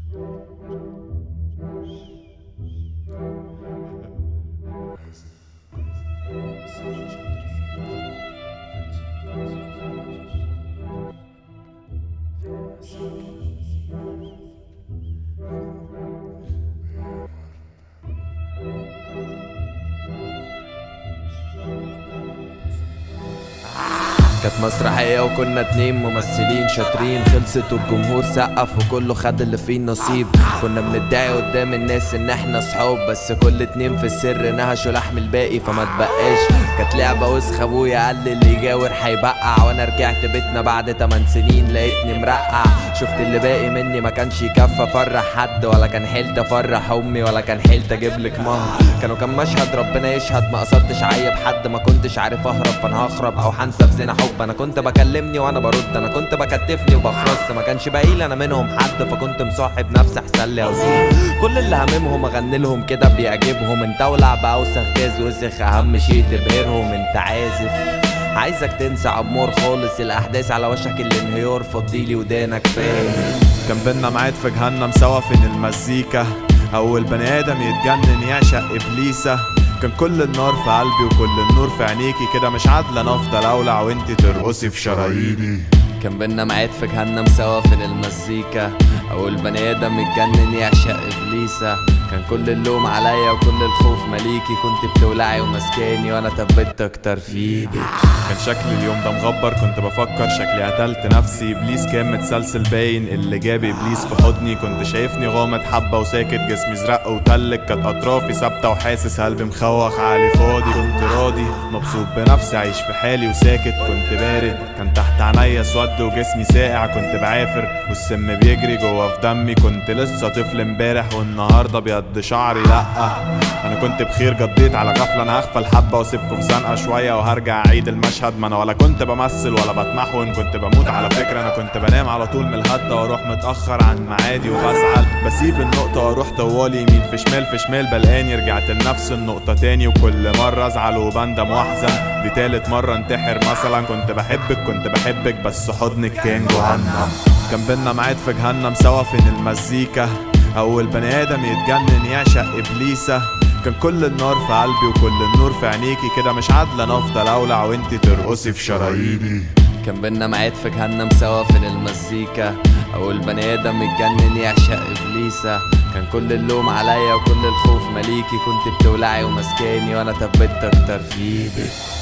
كانت مسرحية وكنا اتنين ممثلين شاطرين خلصت والجمهور سقف وكله خد اللي فيه نصيب كنا بندعي قدام الناس ان احنا صحاب بس كل اتنين في السر نهشوا لحم الباقي فما تبقاش كانت لعبة وسخة ابويا قال لي اللي يجاور هيبقع وانا رجعت بيتنا بعد 8 سنين لقيتني مرقع شفت اللي باقي مني ما كانش يكفى افرح حد ولا كان حيلت افرح امي ولا كان حيلت اجيب لك مهر كانوا كان مشهد ربنا يشهد ما قصدتش عيب حد ما كنتش عارف اهرب فانا هخرب او هنسى في زنا حب انا كنت بكلمني وانا برد انا كنت بكتفني وبخرس ما كانش باقيلي انا منهم حد فكنت مصاحب نفسي احسن لي اوزين كل اللي هممهم اغني لهم كده بيعجبهم انت ولع باوسخ جاز وسخ اهم شيء تبهرهم انت عازف عايزك تنسى عمور خالص الاحداث على وشك الانهيار فضيلي ودانك فاهم كان بينا ميعاد في جهنم سوا فين المزيكا اول بني ادم يتجنن يعشق ابليسه كان كل النار في قلبي وكل النور في عينيكي كده مش عادله انا افضل اولع وانتي ترقصي في شراييني كان بينا ميعاد في جهنم سوا في المزيكا اول بني ادم يتجنن يعشق ابليسه كان كل اللوم عليا وكل الخوف مليكي كنت بتولعي ومسكاني وانا تبت اكتر في ايدك كان شكلي اليوم ده مغبر كنت بفكر شكلي قتلت نفسي ابليس كان متسلسل باين اللي جاب ابليس في حضني كنت شايفني غامض حبه وساكت جسمي زرق وتلج كانت اطرافي ثابته وحاسس قلبي مخوخ عالي فاضي كنت راضي مبسوط بنفسي عايش في حالي وساكت كنت بارد كان تحت عينيا اسود وجسمي ساقع كنت بعافر والسم بيجري جوه في دمي كنت لسه طفل امبارح والنهارده بيض شعري لا انا كنت بخير قضيت على غفله انا هغفل حبه واسيبكم في زنقه شويه وهرجع اعيد المشهد ما انا ولا كنت بمثل ولا بتمحون كنت بموت على فكره انا كنت بنام على طول من الهده واروح متاخر عن ميعادي وبزعل بسيب النقطه واروح طوالي يمين في شمال في شمال بلقاني رجعت لنفس النقطه تاني وكل مره ازعل وبندم واحزن دي تالت مره انتحر مثلا كنت بحبك كنت بحبك بس حضنك كان جهنم كان بينا ميعاد في جهنم سوا فين المزيكا اول بني ادم يتجنن يعشق ابليسه كان كل النار في قلبي وكل النور في عينيكي كده مش عادله انا افضل اولع وانتي ترقصي في شراييني كان بينا ميعاد في جهنم سوا في المزيكا اول بني ادم يتجنن يعشق ابليسه كان كل اللوم عليا وكل الخوف مليكي كنت بتولعي ومسكاني وانا تبت اكتر في ايدك